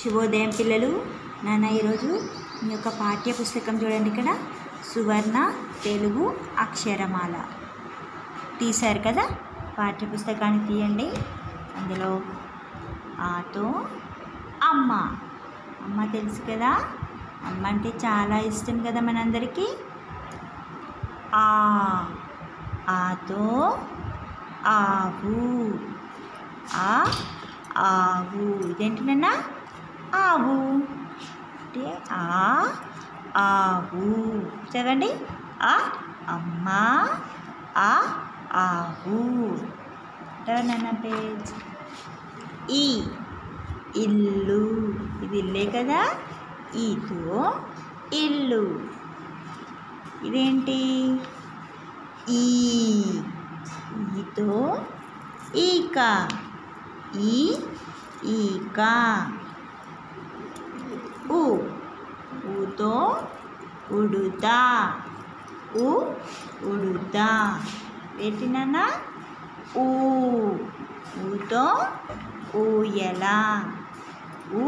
శుభోదయం పిల్లలు నాన్న ఈరోజు మీ యొక్క పాఠ్య పుస్తకం చూడండి ఇక్కడ సువర్ణ తెలుగు అక్షరమాల తీశారు కదా పాఠ్య పుస్తకాన్ని తీయండి అందులో ఆతో అమ్మ అమ్మ తెలుసు కదా అమ్మ అంటే చాలా ఇష్టం కదా మనందరికీ ఆ ఆతో ఆవు ఆ ఆవు ఇదేంటి నాన్న ఆవు అంటే ఆ ఆవు చదవండి ఆ అమ్మ ఆ ఆవు చదవండి నాన్న పేజ్ ఈ ఇల్లు ఇది ఇల్లే కదా ఈతో ఇల్లు ఇదేంటి ఈ ఈతో ఈక ఈ ఈక ఉ ఊతో ఉడుత ఉ ఉడుత పెట్టినాన్న ఊ ఊతో ఊయల ఊ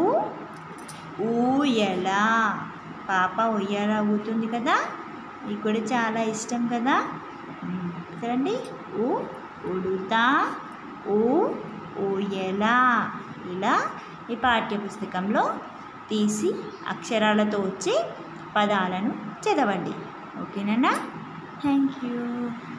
ఊయల పాప ఉయ్యాల ఊతుంది కదా ఇది కూడా చాలా ఇష్టం కదా ఉమ్, చూడండి ఊ ఉడుతా ఊ ఊయల ఇలా ఈ పాఠ్యపుస్తకంలో తీసి అక్షరాలతో వచ్చే పదాలను చదవండి ఓకేనా థ్యాంక్ యూ